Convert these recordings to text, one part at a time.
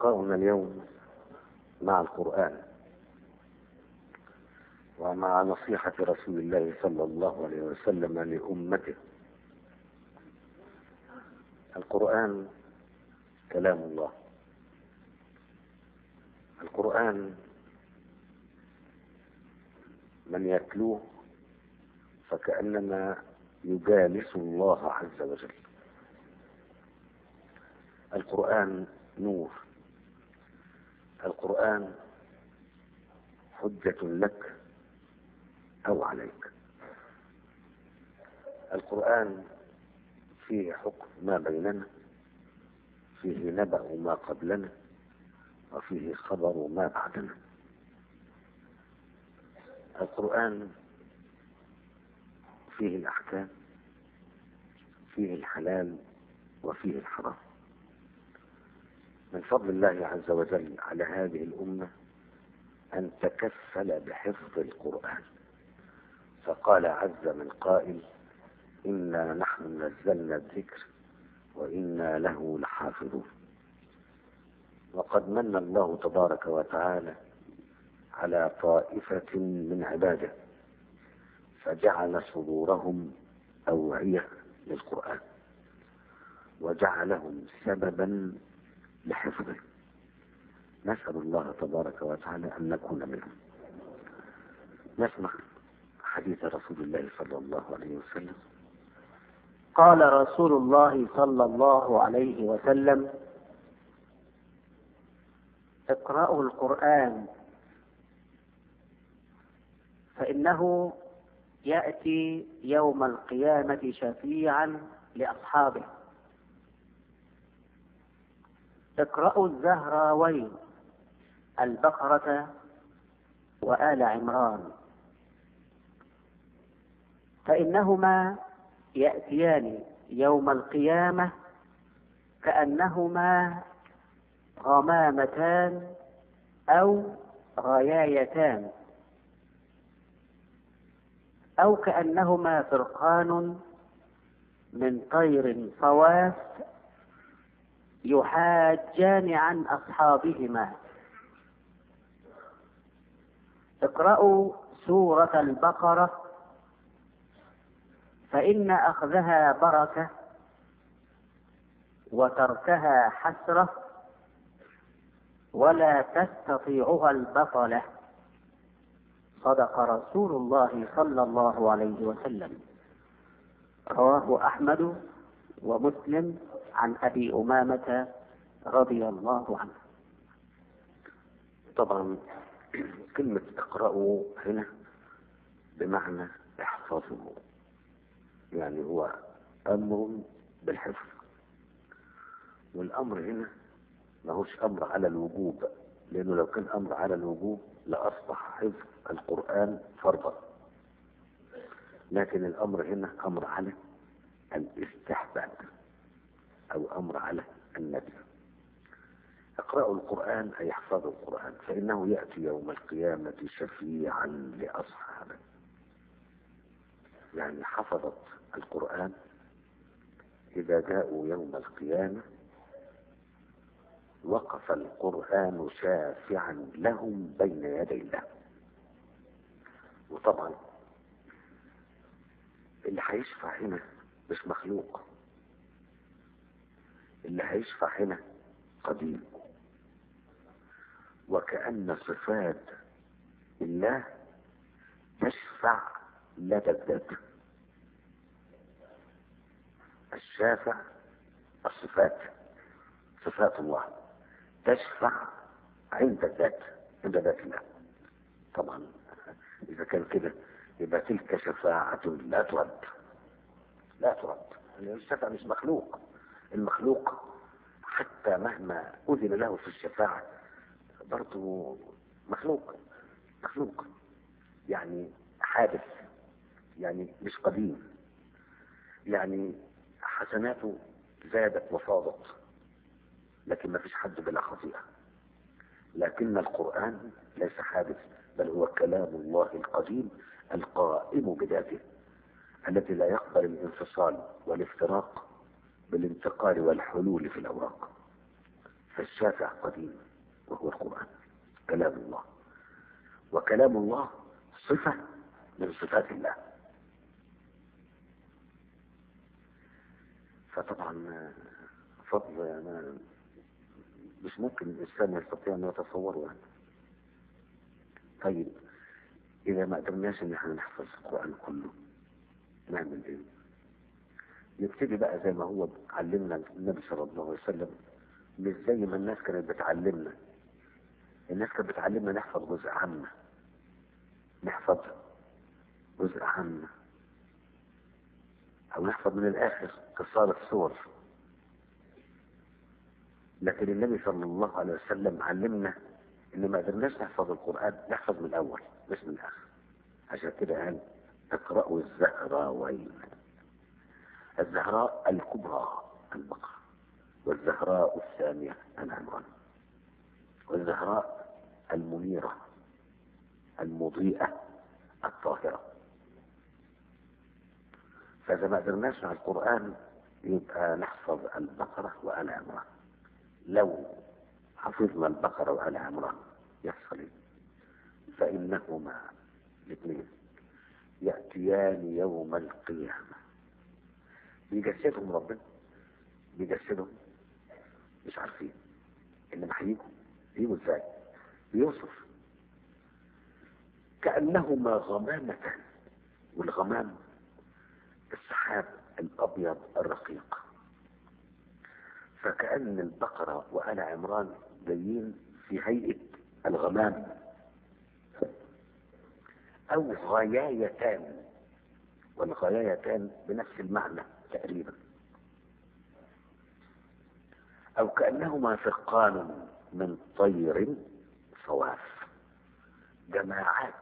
لقاؤنا اليوم مع القرآن ومع نصيحة رسول الله صلى الله عليه وسلم لأمته القرآن كلام الله القرآن من يتلوه فكأنما يجالس الله عز وجل القرآن نور القرآن حجة لك أو عليك القرآن فيه حكم ما بيننا فيه نبأ ما قبلنا وفيه خبر ما بعدنا القرآن فيه الأحكام فيه الحلال وفيه الحرام من فضل الله عز وجل على هذه الأمة أن تكفل بحفظ القرآن فقال عز من قائل إنا نحن نزلنا الذكر وإنا له لحافظون وقد من الله تبارك وتعالى على طائفة من عباده فجعل صدورهم أوعية للقرآن وجعلهم سببا لحفظه نسأل الله تبارك وتعالى أن نكون منهم نسمع حديث رسول الله صلى الله عليه وسلم قال رسول الله صلى الله عليه وسلم اقرأوا القرآن فإنه يأتي يوم القيامة شفيعا لأصحابه اقرأوا الزهراوين البقرة وآل عمران فإنهما يأتيان يوم القيامة كأنهما غمامتان أو غيايتان أو كأنهما فرقان من طير صواف يحاجان عن أصحابهما اقرأوا سورة البقرة فإن أخذها بركة وتركها حسرة ولا تستطيعها البطلة صدق رسول الله صلى الله عليه وسلم رواه أحمد ومسلم عن أبي أمامة رضي الله عنه طبعا كلمة اقرأوا هنا بمعنى احفظوا يعني هو أمر بالحفظ والأمر هنا ما هوش أمر على الوجوب لأنه لو كان أمر على الوجوب لأصبح حفظ القرآن فرضا لكن الأمر هنا أمر على الاستحباب أو أمر على النبي اقرأوا القرآن أي احفظوا القرآن فإنه يأتي يوم القيامة شفيعا لأصحابه يعني حفظت القرآن إذا جاءوا يوم القيامة وقف القرآن شافعا لهم بين يدي الله وطبعا اللي هيشفع هنا مش مخلوق اللي هيشفع هنا قديم وكأن صفات الله تشفع لدى الذات الشافع الصفات صفات الله تشفع عند الذات عند ذات الله طبعا إذا كان كده يبقى تلك شفاعة لا ترد لا ترد يعني الشفاعة مش مخلوق المخلوق حتى مهما أذن له في الشفاعة برضه مخلوق مخلوق يعني حادث يعني مش قديم يعني حسناته زادت وفاضت لكن ما فيش حد بلا خطيئة لكن القرآن ليس حادث بل هو كلام الله القديم القائم بذاته الذي لا يقبل الانفصال والافتراق بالانتقال والحلول في الأوراق فالشافع قديم وهو القرآن كلام الله وكلام الله صفة من صفات الله فطبعا فضل ما مش ممكن الإنسان يستطيع أن يتصوره يعني طيب إذا ما قدرناش إن احنا نحفظ القرآن كله نعمل إيه؟ يبتدي بقى زي ما هو علمنا النبي صلى الله عليه وسلم مش زي ما الناس كانت بتعلمنا الناس كانت بتعلمنا نحفظ جزء عامة نحفظ جزء عامة أو نحفظ من الآخر قصار السور لكن النبي صلى الله عليه وسلم علمنا إن ما قدرناش نحفظ القرآن نحفظ من الأول مش من الآخر عشان كده قال اقرأوا الزهراوين الزهراء الكبرى البقرة والزهراء الثانية العمران والزهراء المنيرة المضيئة الطاهرة فإذا ما قدرناش على القرآن يبقى نحفظ البقرة وآل عمران لو حفظنا البقرة وآل عمران يحصل إيه؟ فإنهما الاثنين يأتيان يوم القيامة بيجسدهم ربنا بيجسدهم مش عارفين انما هيجوا يجوا ازاي بيوصف كأنهما غمامتان والغمام السحاب الأبيض الرقيق فكأن البقرة وآل عمران جايين في هيئة الغمام أو غيايتان والغيايتان بنفس المعنى تقريبا أو كأنهما فرقان من طير صواف جماعات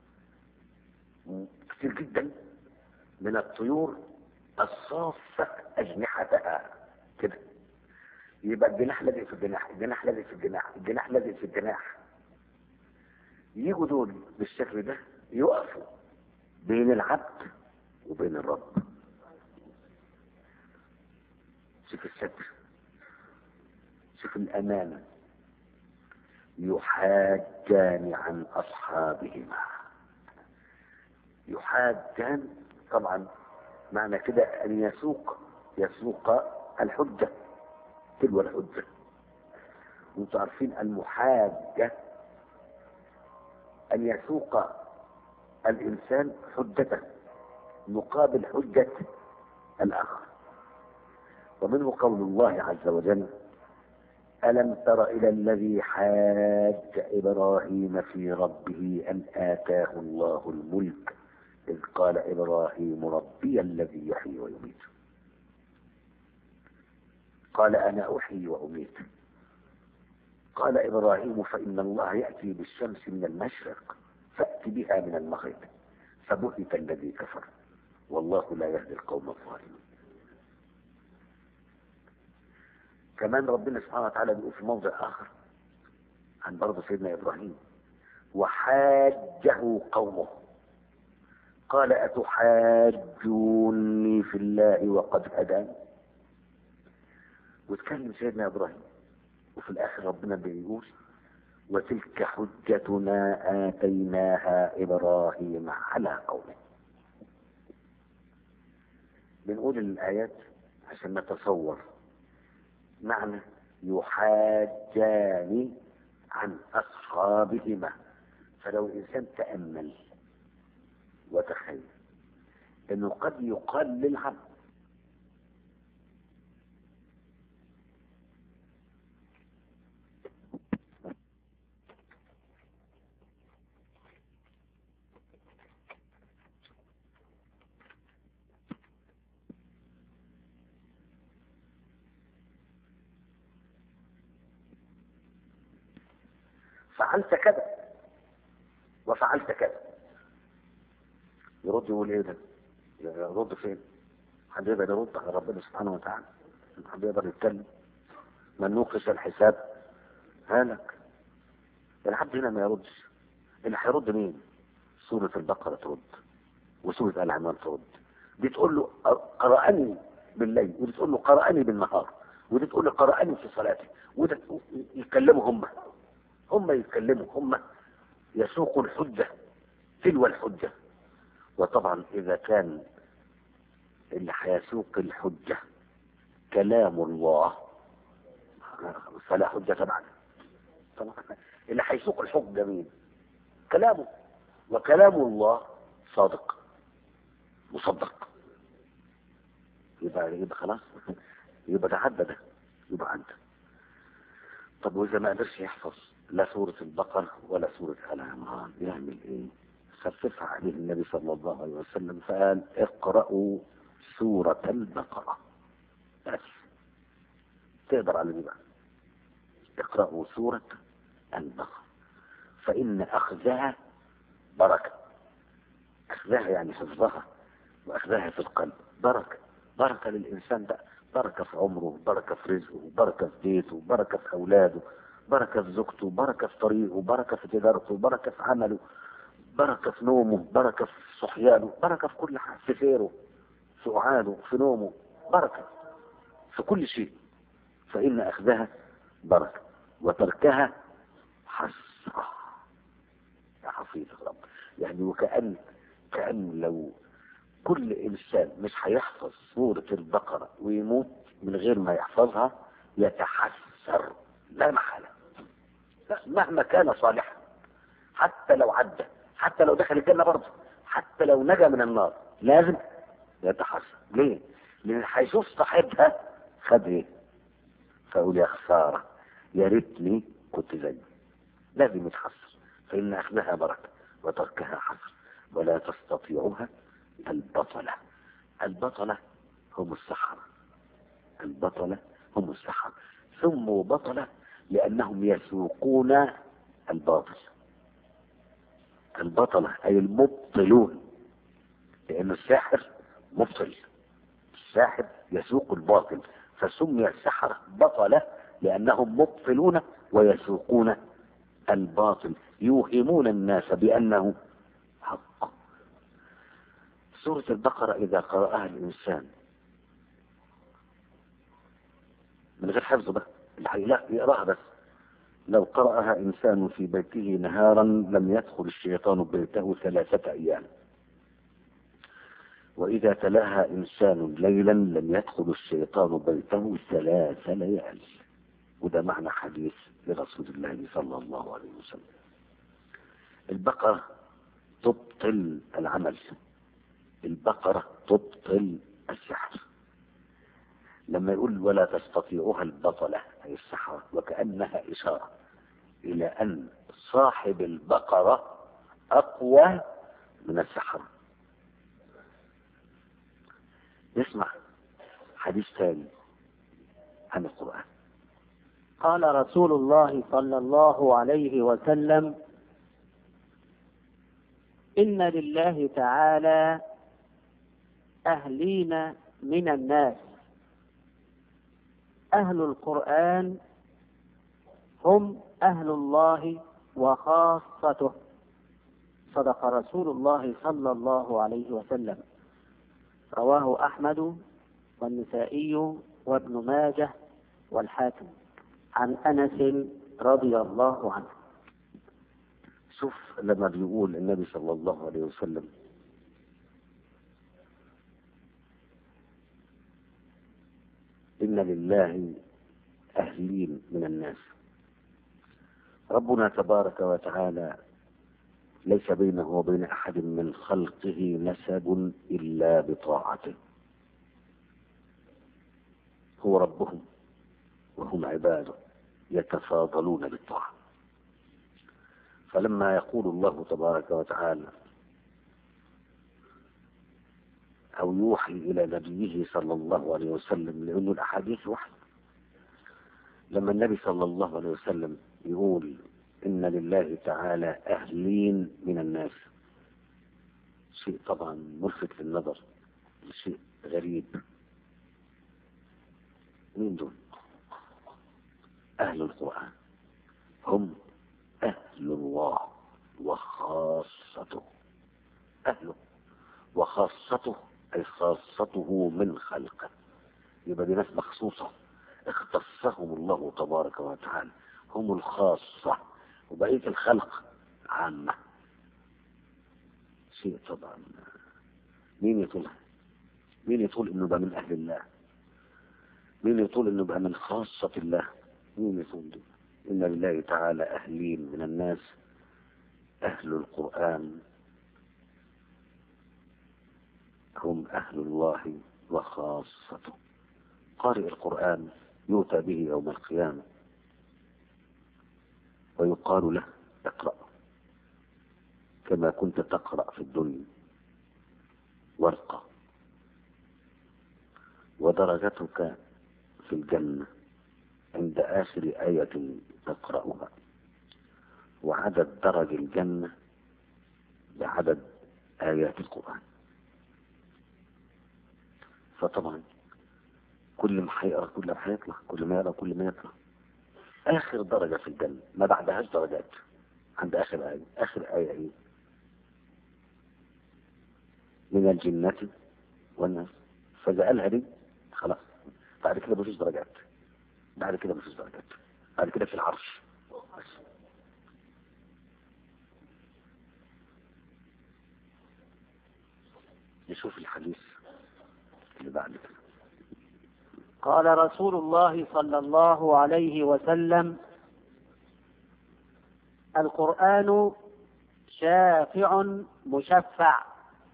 كتير جدا من الطيور الصافة أجنحتها كده يبقى الجناح لازق في الجناح الجناح لازق في الجناح الجناح لازق في الجناح يجوا دول بالشكل ده يقفوا بين العبد وبين الرب شوف الستر شوف الأمانة يحاجان عن أصحابهما يحاجان طبعا معنى كده أن يسوق يسوق الحجة تلو الحجة وانتم عارفين المحاجة أن يسوق الإنسان حجته مقابل حجة الآخر ومنه قول الله عز وجل ألم تر إلى الذي حاج إبراهيم في ربه أن آتاه الله الملك إذ قال إبراهيم ربي الذي يحيي ويميت قال أنا أحيي وأميت قال إبراهيم فإن الله يأتي بالشمس من المشرق فأت بها من المغرب فبهت الذي كفر والله لا يهدي القوم الظالمين كمان ربنا سبحانه وتعالى بيقول في موضع آخر عن برضه سيدنا إبراهيم وحاجه قومه قال أتحاجوني في الله وقد هداني واتكلم سيدنا إبراهيم وفي الآخر ربنا بيقول وتلك حجتنا آتيناها إبراهيم على قومه بنقول الآيات عشان نتصور معنى يحاجان عن أصحابهما فلو الإنسان تأمل وتخيل أنه قد يقال للعبد فعلت كذا وفعلت كذا يرد يقول ايه ده يرد فين حد يقدر يرد على ربنا سبحانه وتعالى حد يقدر يتكلم من نوقش الحساب هلك العبد هنا ما يردش اللي هيرد مين سورة البقرة ترد وسورة آل عمران ترد دي تقول له قرأني بالليل ودي تقول له قرأني بالنهار ودي تقول قرأني في صلاتي وده يتكلموا هم هم يتكلموا هم يسوقوا الحجة تلو الحجة وطبعا إذا كان اللي هيسوق الحجة كلام الله فلا حجة بعده طبعا اللي هيسوق الحجة مين كلامه وكلام الله صادق مصدق يبقى يبقى خلاص يبقى تعدى ده يبقى عدى طب واذا ما قدرش يحفظ لا سورة البقرة ولا سورة آل عمران يعمل ايه خففها عليه النبي صلى الله عليه وسلم فقال اقرأوا سورة البقرة بس تقدر على دي بقى اقرأوا سورة البقرة فإن أخذها بركة أخذها يعني حفظها وأخذها في القلب بركة بركة للإنسان ده بركة في عمره بركة في رزقه بركة في بيته بركة في أولاده بركة في زوجته بركة في طريقه بركة في تجارته بركة في عمله بركة في نومه بركة في صحيانه بركة في كل حاجة في سيره في قعاده في نومه بركة في كل شيء فإن أخذها بركة وتركها حسرة يا حفيظ الرب يعني وكأن كأن لو كل إنسان مش هيحفظ سورة البقرة ويموت من غير ما يحفظها يتحسر لا محالة لا مهما كان صالحا حتى لو عدى حتى لو دخل الجنة برضه حتى لو نجا من النار لازم يتحسر ليه؟ لأن هيشوف صاحبها خد ايه؟ فأقول يا خسارة يا ريتني كنت زيه لازم يتحسر فإن أخذها بركة وتركها حسر ولا تستطيعها البطلة البطلة هم السحرة البطلة هم السحرة سموا بطلة لأنهم يسوقون الباطل البطلة أي المبطلون لأن الساحر مبطل الساحر يسوق الباطل فسمي السحرة بطلة لأنهم مبطلون ويسوقون الباطل يوهمون الناس بأنه حق سورة البقرة إذا قرأها الإنسان من غير حفظ بقى لا يقرأها بس لو قرأها إنسان في بيته نهارا لم يدخل الشيطان بيته ثلاثة أيام وإذا تلاها إنسان ليلا لم يدخل الشيطان بيته ثلاث ليال وده معنى حديث لرسول الله صلى الله عليه وسلم البقرة تبطل العمل البقرة تبطل السحر لما يقول ولا تستطيعها البطلة أي السحرة وكأنها إشارة إلى أن صاحب البقرة أقوى من السحرة نسمع حديث ثاني عن القرآن قال رسول الله صلى الله عليه وسلم إن لله تعالى أهلين من الناس أهل القرآن هم أهل الله وخاصته صدق رسول الله صلى الله عليه وسلم رواه أحمد والنسائي وابن ماجه والحاكم عن أنس رضي الله عنه شوف لما بيقول النبي صلى الله عليه وسلم إن لله أهلين من الناس ربنا تبارك وتعالى ليس بينه وبين أحد من خلقه نسب إلا بطاعته هو ربهم وهم عباده يتفاضلون بالطاعة فلما يقول الله تبارك وتعالى أو يوحي إلى نبيه صلى الله عليه وسلم لأنه الأحاديث وحي لما النبي صلى الله عليه وسلم يقول إن لله تعالى أهلين من الناس شيء طبعا ملفت للنظر شيء غريب مين دول أهل القرآن هم أهل الله وخاصته أهله وخاصته أي خاصته من خلقه يبقى دي ناس مخصوصة اختار خصهم الله تبارك وتعالى هم الخاصة وبقية الخلق عامة شيء طبعا مين يطول مين يطول انه بقى من اهل الله مين يطول انه بقى من خاصة الله مين يطول ده ان لله تعالى اهلين من الناس اهل القرآن هم اهل الله وخاصته قارئ القرآن يؤتى به يوم القيامة ويقال له اقرأ كما كنت تقرأ في الدنيا وارقى ودرجتك في الجنة عند آخر آية تقرأها وعدد درج الجنة بعدد آيات القرآن فطبعا كل ما هيقرا كل ما هيطلع كل ما يقرا كل ما يطلع آخر درجة في الجنة ما بعدهاش درجات عند آخر آية آخر آية إيه من الجنة والناس فإذا قالها دي خلاص بعد كده مفيش درجات بعد كده مفيش درجات بعد كده في العرش بس. نشوف الحديث اللي بعد كده قال رسول الله صلى الله عليه وسلم القرآن شافع مشفع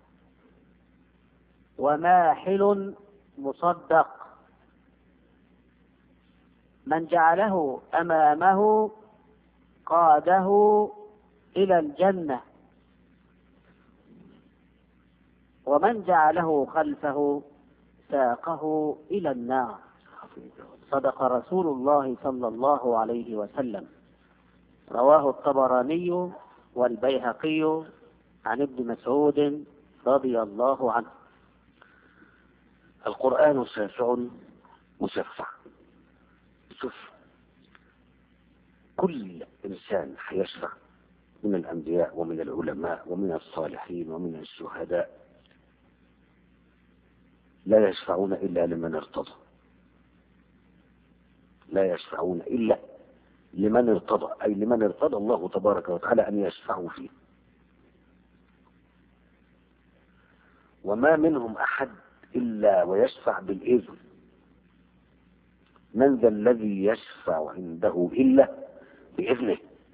وماحل مصدق من جعله أمامه قاده إلى الجنة ومن جعله خلفه ساقه إلى النار صدق رسول الله صلى الله عليه وسلم رواه الطبراني والبيهقي عن ابن مسعود رضي الله عنه القرآن شافع مشفع شوف كل إنسان حيشفع من الأنبياء ومن العلماء ومن الصالحين ومن الشهداء لا يشفعون إلا لمن ارتضى لا يشفعون إلا لمن ارتضى أي لمن ارتضى الله تبارك وتعالى أن يشفعوا فيه وما منهم أحد إلا ويشفع بالإذن من ذا الذي يشفع عنده إلا بإذنه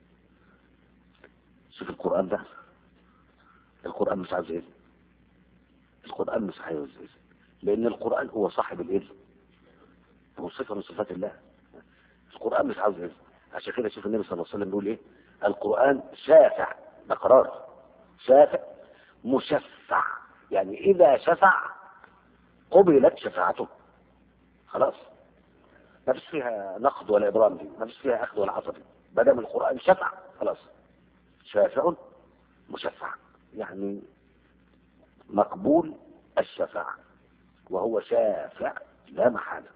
شوف القرآن ده القرآن مش عاوز إذن القرآن مش عاوز إذن لأن القرآن هو صاحب الإذن هو صفة من صفات الله القرآن مش عاوز إذن عشان كده شوف النبي صلى الله عليه وسلم بيقول إيه القرآن شافع ده قرار شافع مشفع يعني إذا شفع قبلت شفاعته خلاص ما فيش فيها نقد ولا إبرام دي ما فيش فيها أخذ ولا عطف ما دام القرآن شفع خلاص شافع مشفع يعني مقبول الشفاعة وهو شافع لا محالة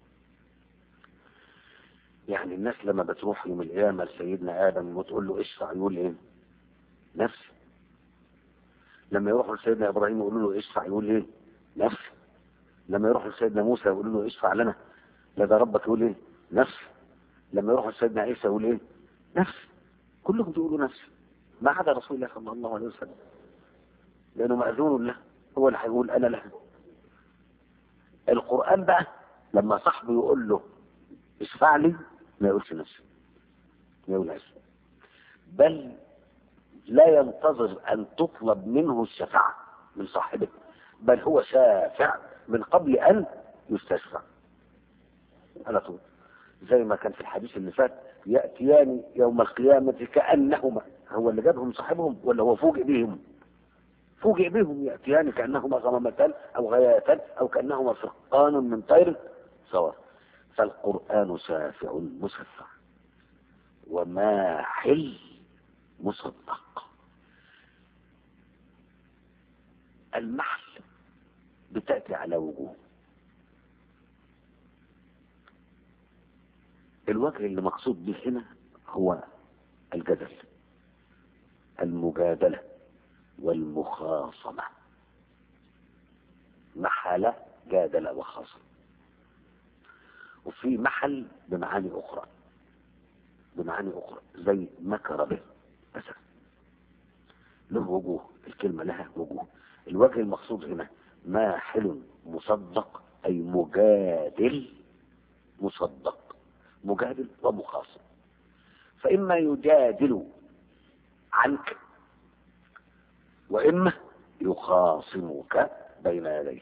يعني الناس لما بتروح يوم القيامة لسيدنا آدم وتقول له اشفع يقول ايه نفسي لما يروحوا لسيدنا إبراهيم يقولوا له اشفع يقول ايه نفسي لما يروحوا لسيدنا موسى يقولوا له اشفع لنا لدى ربك يقول ايه نفسي لما يروحوا لسيدنا عيسى يقول ايه نفسي كلهم بيقولوا نفسي ما عدا رسول الله صلى الله عليه وسلم لانه مأذون له هو اللي هيقول انا له القرآن بقى لما صاحبه يقول له اشفع لي ما يقولش نفسي ما يقولهاش بل لا ينتظر ان تطلب منه الشفاعة من صاحبه بل هو شافع من قبل ان يستشفع على طول زي ما كان في الحديث اللي فات يأتيان يوم القيامة كأنهما هو اللي جابهم صاحبهم ولا هو فوجئ بهم فوجئ بهم يأتيان كأنهما غمامتان أو غياتان أو كأنهما فرقان من طير سواء فالقرآن شافع مشفع وماحل مصدق المحل بتأتي على وجوه الوجه اللي مقصود به هنا هو الجدل المجادلة والمخاصمة محل جادل وخاصم وفي محل بمعاني أخرى بمعاني أخرى زي مكر به مثلا له وجوه الكلمة لها وجوه الوجه المقصود هنا ماحل مصدق أي مجادل مصدق مجادل ومخاصم فإما يجادل عنك وإما يخاصمك بين يديه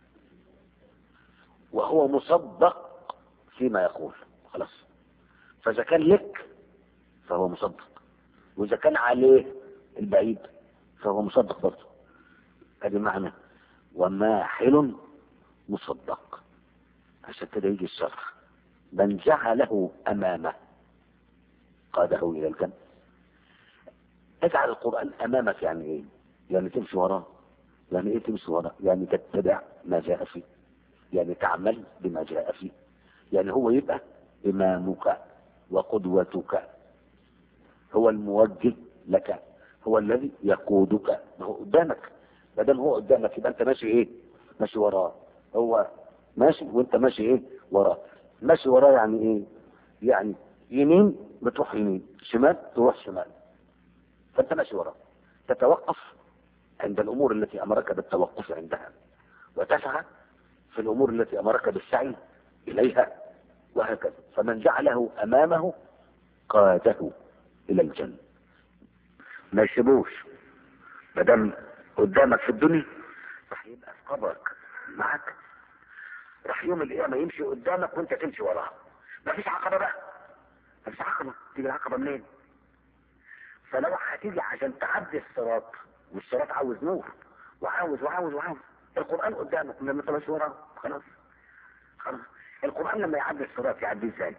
وهو مصدق فيما يقول خلاص فإذا كان لك فهو مصدق وإذا كان عليه البعيد فهو مصدق برضه ادي معنى وماحل مصدق عشان كده يجي الشرح من جعله امامه قاده الى الجنه اجعل القران امامك يعني ايه يعني تمشي وراه يعني ايه تمشي وراه يعني تتبع ما جاء فيه يعني تعمل بما جاء فيه يعني هو يبقى امامك وقدوتك هو الموجه لك هو الذي يقودك ما هو قدامك ما دام هو قدامك يبقى انت ماشي ايه ماشي وراه هو ماشي وانت ماشي ايه وراه ماشي وراه يعني ايه يعني يمين بتروح يمين شمال تروح شمال فانت ماشي وراه تتوقف عند الامور التي امرك بالتوقف عندها وتسعى في الامور التي امرك بالسعي اليها وهكذا فمن جعله امامه قاده الى الجنه ما يسيبوش ما دام قدامك في الدنيا راح يبقى في قبرك معاك راح يوم القيامه يمشي قدامك وانت تمشي وراه مفيش عقبه بقى مفيش عقبه تيجي العقبه منين فلو هتيجي عشان تعدي الصراط والصراط عاوز نور وعاوز وعاوز وعاوز القران قدامك لما انت ماشي وراه خلاص خلاص القران لما يعدي الصراط يعديه ازاي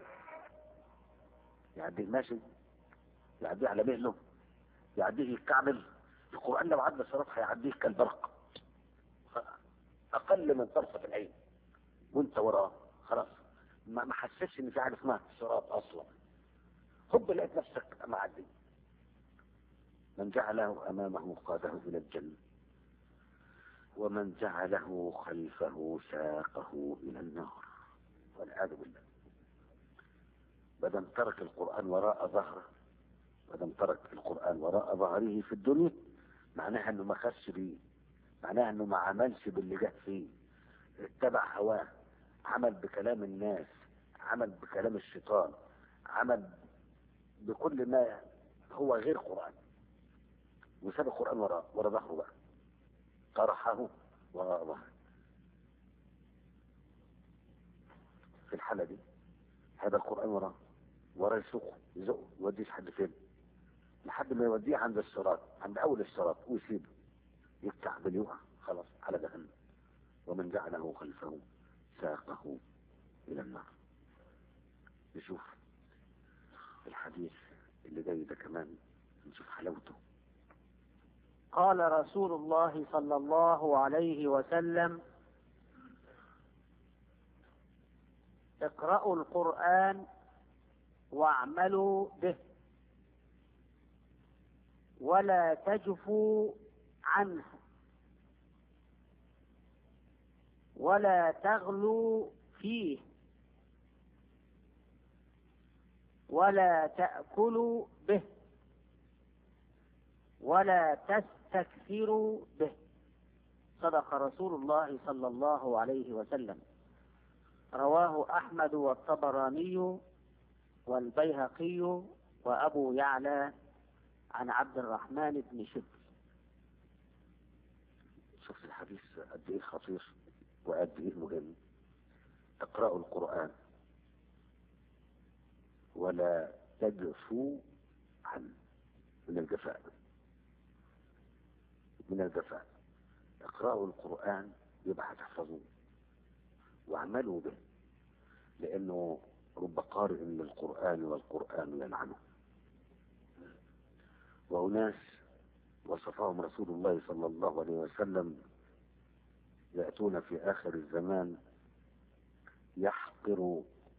يعديه ماشي يعديه على مهله يعديه الكعبل القرآن لو عدى الصراط هيعديه كالبرق أقل من طرفة العين وانت وراه خلاص ما ما حسيتش ان في حاجه اسمها صراط اصلا هوب لقيت نفسك معدي من جعله امامه قاده الى الجنه ومن جعله خلفه ساقه الى النار والعياذ بالله بدل ترك القران وراء ظهره بدل ترك القران وراء ظهره في الدنيا معناها انه ما خدش بيه معناها انه ما عملش باللي جه فيه اتبع هواه عمل بكلام الناس عمل بكلام الشيطان عمل بكل ما هو غير قرآن وساب القرآن وراء ورا ظهره بقى طرحه وراء ظهره في الحالة دي هذا القرآن وراه وراه يسوقه يزقه يوديه لحد فين لحد ما يوديه عند الصراط عند أول الصراط ويسيبه يتكعبل يقع خلاص على جهنم ومن جعله خلفه ساقه إلى النار نشوف الحديث اللي جاي ده كمان نشوف حلاوته قال رسول الله صلى الله عليه وسلم اقرأوا القرآن واعملوا به ولا تجفوا عنه ولا تغلوا فيه ولا تأكلوا به ولا تستكثروا به صدق رسول الله صلى الله عليه وسلم رواه أحمد والطبراني والبيهقي وأبو يعلى عن عبد الرحمن بن شبل شوف الحديث قد ايه خطير وقد ايه مهم اقرأوا القرآن ولا تجفوا عنه من الجفاء من الجفاء اقرأوا القرآن يبقى هتحفظوه واعملوا به لأنه رب قارئ للقرآن والقرآن يلعنه وأناس وصفهم رسول الله صلى الله عليه وسلم يأتون في آخر الزمان يحقر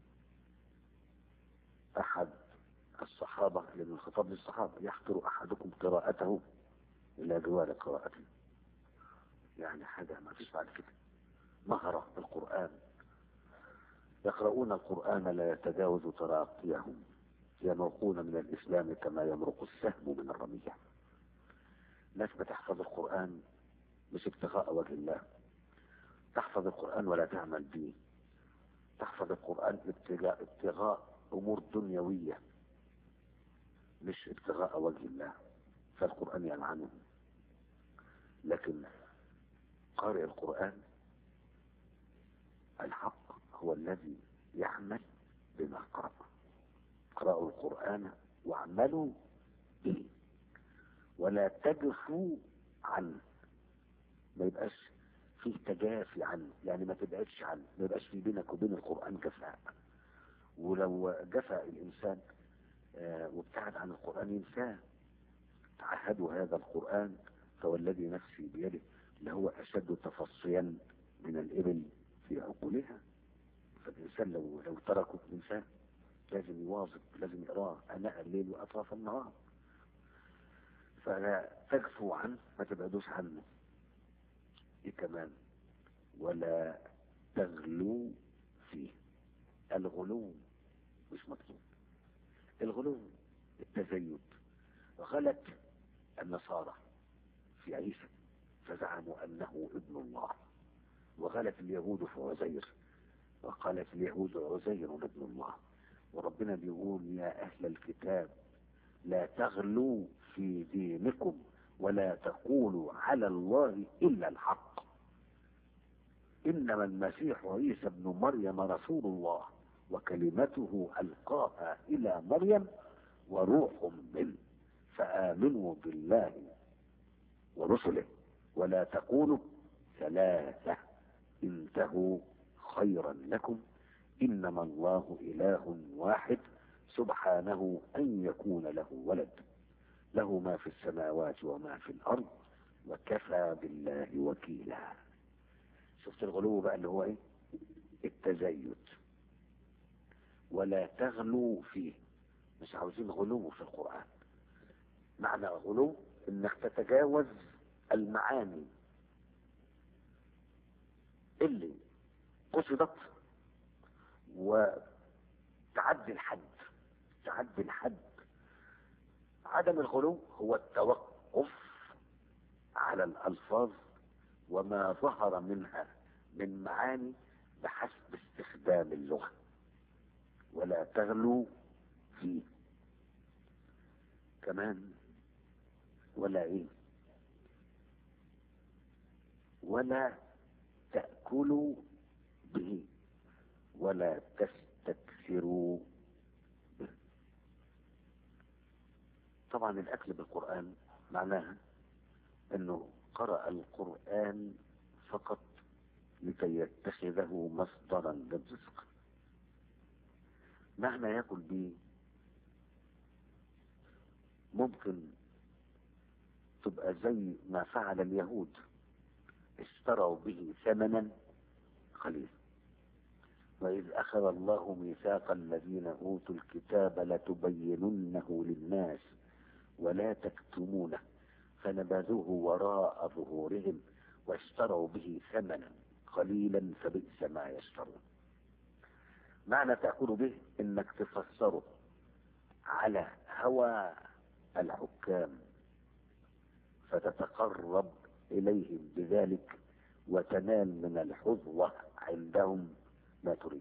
أحد الصحابة لأن الخطاب للصحابة يحقر أحدكم قراءته إلى جوار قراءته يعني حاجة ما فيش بعد كده مهرة بالقرآن يقرؤون القرآن لا يتجاوز تراقيهم يمرقون من الإسلام كما يمرق السهم من الرمية ناس بتحفظ القرآن مش ابتغاء وجه الله تحفظ القرآن ولا تعمل به تحفظ القرآن ابتغاء, ابتغاء أمور دنيوية مش ابتغاء وجه الله فالقرآن يلعنه لكن قارئ القرآن الحق هو الذي يعمل بما قرأ اقرأوا القرآن واعملوا به ولا تجفوا عنه ما يبقاش فيه تجافي عنه يعني ما تبعدش عنه ما يبقاش في بينك وبين القرآن جفاء ولو جفا الإنسان آه وابتعد عن القرآن ينساه تعهدوا هذا القرآن فوالذي نفسي بيده لهو أشد تفصيا من الإبل في عقولها فالإنسان لو لو تركه الإنسان لازم يواظب لازم يقراه أناء الليل وأطراف النهار فلا تجفوا عنه ما تبعدوش عنه إيه كمان ولا تغلوا فيه الغلو مش مطلوب الغلو التزيد غلت النصارى في عيسى فزعموا أنه ابن الله وغلت اليهود في عزير وقالت اليهود عزير ابن الله وربنا بيقول يا أهل الكتاب لا تغلوا في دينكم ولا تقولوا على الله إلا الحق إنما المسيح عيسى ابن مريم رسول الله وكلمته ألقاها إلى مريم وروح منه فآمنوا بالله ورسله ولا تقولوا ثلاثة انتهوا خيرا لكم إنما الله إله واحد سبحانه أن يكون له ولد له ما في السماوات وما في الأرض وكفى بالله وكيلا شفت الغلو بقى اللي هو ايه التزيد ولا تغلو فيه مش عاوزين غلو في القرآن معنى غلو انك تتجاوز المعاني اللي قصدت وتعدي الحد تعدي الحد عدم الغلو هو التوقف على الألفاظ وما ظهر منها من معاني بحسب استخدام اللغة ولا تغلو فيه كمان ولا ايه ولا تأكلوا به ولا تستكثروا به طبعا الأكل بالقرآن معناها أنه قرأ القرآن فقط لكي يتخذه مصدرا للرزق معنى يأكل به ممكن تبقى زي ما فعل اليهود اشتروا به ثمنا قليلا وإذ أخذ الله ميثاق الذين أوتوا الكتاب لتبيننه للناس ولا تكتمونه فنبذوه وراء ظهورهم واشتروا به ثمنا قليلا فبئس ما يشترون معنى تأكل به انك تفسره على هوى الحكام فتتقرب إليهم بذلك وتنال من الحظوة عندهم ما تريد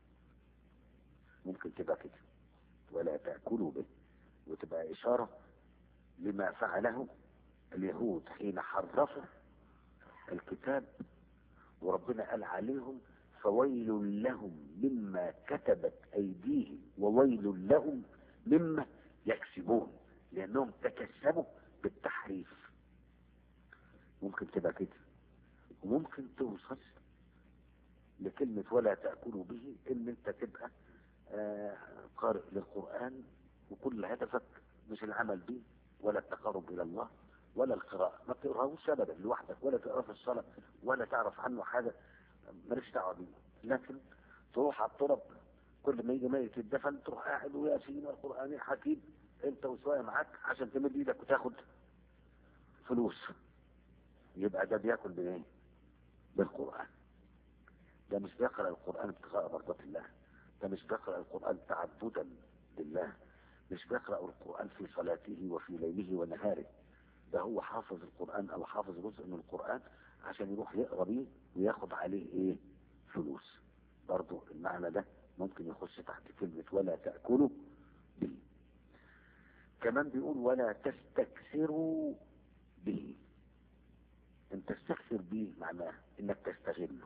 ممكن تبقى كده ولا تأكلوا به وتبقى إشارة لما فعله اليهود حين حرفوا الكتاب وربنا قال عليهم فويل لهم مما كتبت أيديهم وويل لهم مما يكسبون لأنهم تكسبوا بالتحريف ممكن تبقى كده وممكن توصل لكلمة ولا تأكلوا به ان انت تبقى آه قارئ للقرآن وكل هدفك مش العمل به ولا التقرب الى الله ولا القراءة ما بتقراهوش ابدا لوحدك ولا تقراه في الصلاة ولا تعرف عنه حاجة مالكش دعوة بيه لكن تروح على الطرب كل ما يجي ميت يتدفن تروح قاعد وياسين القرآن الحكيم انت وشوية معاك عشان تمد ايدك وتاخد فلوس يبقى ده بياكل بايه بالقرآن ده مش بيقرأ القرآن ابتغاء مرضات الله ده مش بيقرأ القرآن تعبدا لله مش بيقرأ القرآن في صلاته وفي ليله ونهاره ده هو حافظ القرآن أو حافظ جزء من القرآن عشان يروح يقرأ بيه وياخد عليه إيه فلوس برضو المعنى ده ممكن يخش تحت كلمة ولا تأكلوا به كمان بيقول ولا تستكثروا به ان تستكثر به معناه انك تستغله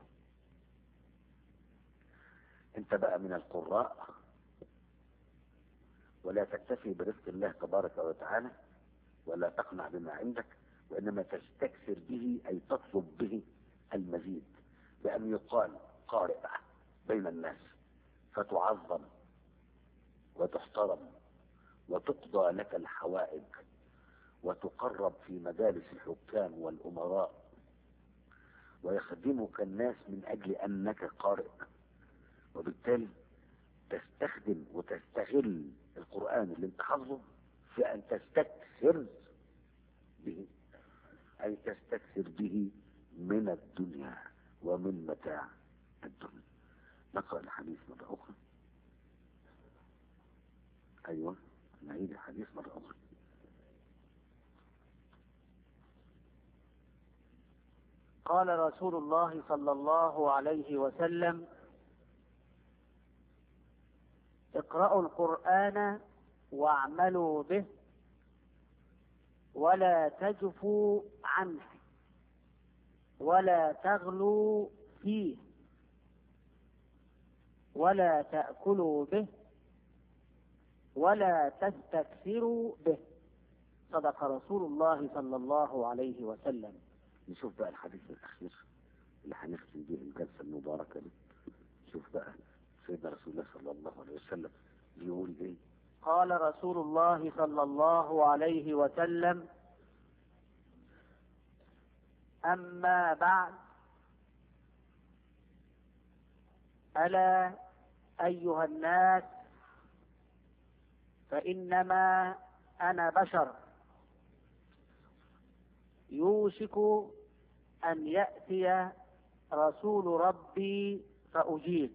انت بقى من القراء ولا تكتفي برزق الله تبارك وتعالى ولا تقنع بما عندك وإنما تستكثر به أي تطلب به المزيد بأن يقال قارئ بين الناس فتعظم وتحترم وتقضى لك الحوائج وتقرب في مجالس الحكام والأمراء ويخدمك الناس من أجل أنك قارئ وبالتالي تستخدم وتستغل القرآن اللي انت حافظه في أن تستكثر به أي تستكثر به من الدنيا ومن متاع الدنيا نقرأ الحديث مرة أخرى أيوة نعيد الحديث مرة أخرى قال رسول الله صلى الله عليه وسلم اقرأوا القرآن واعملوا به ولا تجفوا عنه ولا تغلوا فيه ولا تأكلوا به ولا تستكثروا به صدق رسول الله صلى الله عليه وسلم نشوف بقى الحديث الأخير اللي هنختم به الجلسة المباركة دي شوف بقى سيدنا رسول الله صلى الله عليه وسلم بيقول ايه قال رسول الله صلى الله عليه وسلم أما بعد ألا أيها الناس فإنما أنا بشر يوشك أن يأتي رسول ربي فأجيب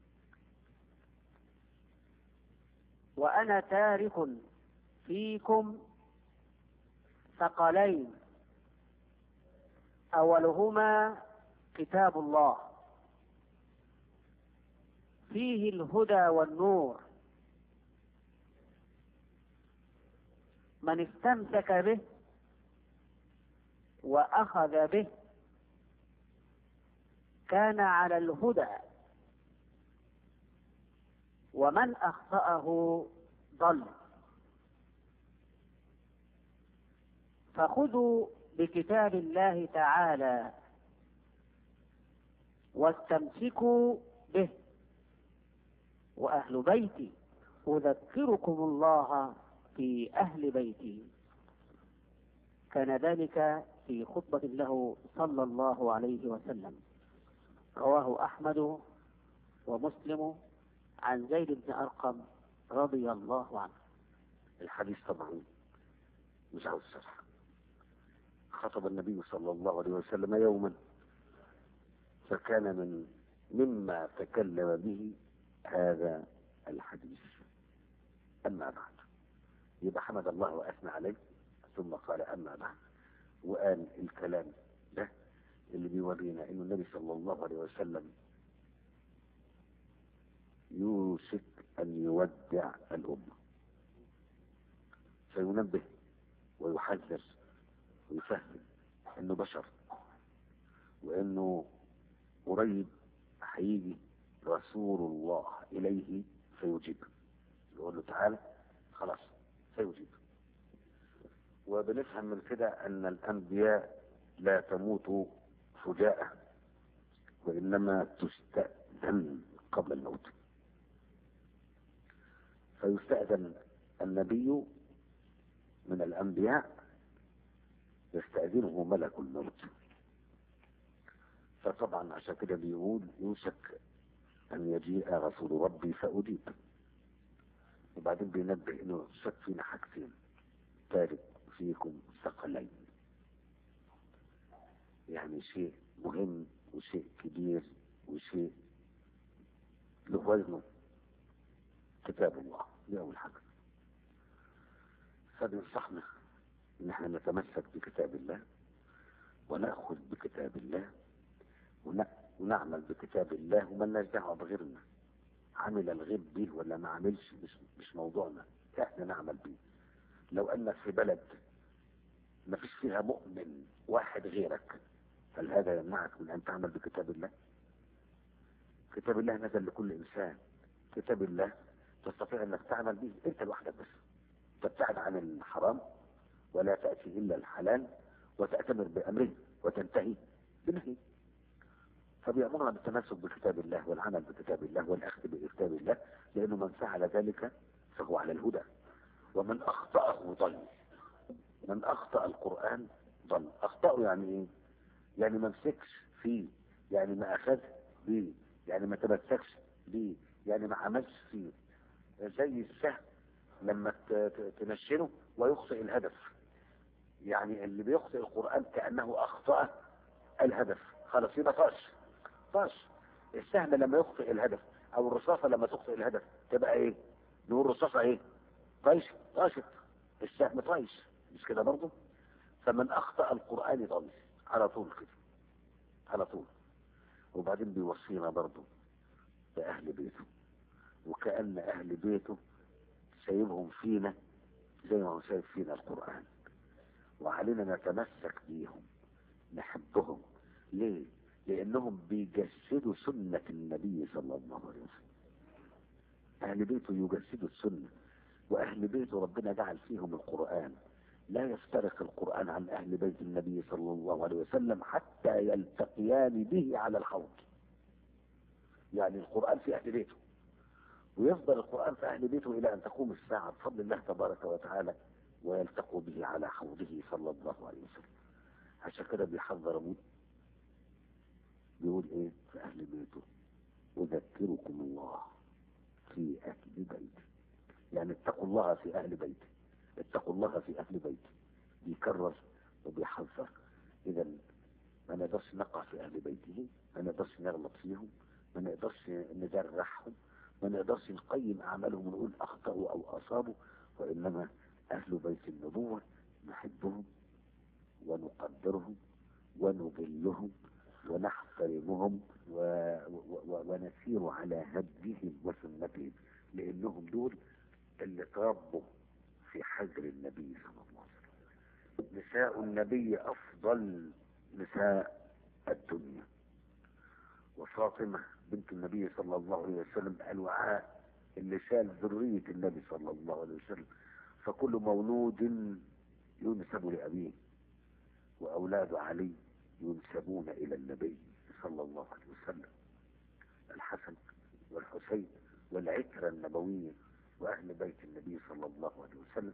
وأنا تارك فيكم ثقلين أولهما كتاب الله فيه الهدى والنور من استمسك به وأخذ به كان على الهدى ومن أخطأه ضل فخذوا بكتاب الله تعالى واستمسكوا به وأهل بيتي أذكركم الله في أهل بيتي كان ذلك في خطبة له صلى الله عليه وسلم رواه أحمد ومسلم عن زيد بن أرقم رضي الله عنه الحديث طبعا مش عاوز شرح خطب النبي صلى الله عليه وسلم يوما فكان من مما تكلم به هذا الحديث أما بعد يبقى حمد الله وأثنى عليه ثم قال أما بعد وقال الكلام ده اللي بيورينا انه النبي صلى الله عليه وسلم يوشك ان يودع الامه فينبه ويحذر ويفهم انه بشر وانه قريب هيجي رسول الله اليه فيجيب يقول له تعالى خلاص فيجيب وبنفهم من كده ان الانبياء لا تموت فجاءة وانما تستأذن قبل الموت فيستأذن النبي من الانبياء يستأذنه ملك الموت فطبعا عشان كده بيقول يوشك ان يجيء رسول ربي فاجيب وبعدين بينبه انه شك فينا حاجتين تارك فيكم ثقلين يعني شيء مهم وشيء كبير وشيء له وزنه كتاب الله دي أول حاجة فبينصحنا إن احنا نتمسك بكتاب الله ونأخذ بكتاب الله ون- ونعمل بكتاب الله وما دعوة بغيرنا عمل الغير به ولا ما عملش مش, مش موضوعنا احنا نعمل به لو انك في بلد ما فيش فيها مؤمن واحد غيرك هل هذا يمنعك من ان تعمل بكتاب الله كتاب الله نزل لكل انسان كتاب الله تستطيع انك تعمل به انت لوحدك بس تبتعد عن الحرام ولا تأتي الا الحلال وتأتمر بامره وتنتهي بنهي فبيأمرنا بالتمسك بكتاب الله والعمل بكتاب الله والأخذ بكتاب الله لأنه من فعل ذلك فهو على الهدى ومن أخطأه ضل من أخطأ القرآن ضل أخطأه يعني إيه؟ يعني ما مسكش فيه يعني ما أخذ بيه يعني ما تمسكش بيه يعني ما عملش فيه زي السهم لما ت- ت- تنشنه ويخطئ الهدف يعني اللي بيخطئ القرآن كأنه أخطأ الهدف خلاص يبقى طاش طاش السهم لما يخطئ الهدف او الرصاصة لما تخطئ الهدف تبقى ايه نقول الرصاصة ايه طايش طاشت السهم طايش مش كده برضه فمن اخطأ القرآن ضل على طول كده على طول وبعدين بيوصينا برضه بأهل بيته وكأن أهل بيته سايبهم فينا زي ما هو سايب فينا القرآن وعلينا نتمسك بيهم نحبهم ليه لانهم بيجسدوا سنة النبي صلى الله عليه وسلم اهل بيته يجسدوا السنة واهل بيته ربنا جعل فيهم القرآن لا يفترق القرآن عن اهل بيت النبي صلى الله عليه وسلم حتى يلتقيان به على الحوض يعني القرآن في اهل بيته ويفضل القرآن في اهل بيته الى ان تقوم الساعة بفضل الله تبارك وتعالى ويلتقوا به على حوضه صلى الله عليه وسلم عشان كده بيحذر ابوه بيقول ايه في اهل بيته اذكركم الله في اهل بيتي يعني اتقوا الله في اهل بيتي اتقوا الله في اهل بيتي بيكرر وبيحذر اذا ما نقدرش نقع في اهل بيته ما نقدرش نغلط فيهم ما نقدرش نجرحهم ما نقدرش نقيم اعمالهم ونقول اخطأوا او اصابوا وانما اهل بيت النبوة نحبهم ونقدرهم ونجلهم ونحترمهم و... و... ونسير على هديهم وسنتهم لانهم دول اللي تربوا في حجر النبي صلى الله عليه وسلم نساء النبي افضل نساء الدنيا وفاطمة بنت النبي صلى الله عليه وسلم الوعاء اللي شال ذرية النبي صلى الله عليه وسلم فكل مولود ينسب لأبيه وأولاد علي ينسبون إلى النبي صلى الله عليه وسلم الحسن والحسين والعترة النبوية وأهل بيت النبي صلى الله عليه وسلم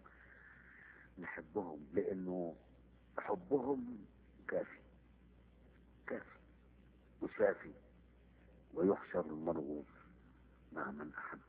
نحبهم لأنه حبهم كافي كافي وشافي ويحشر المرء مع من أحب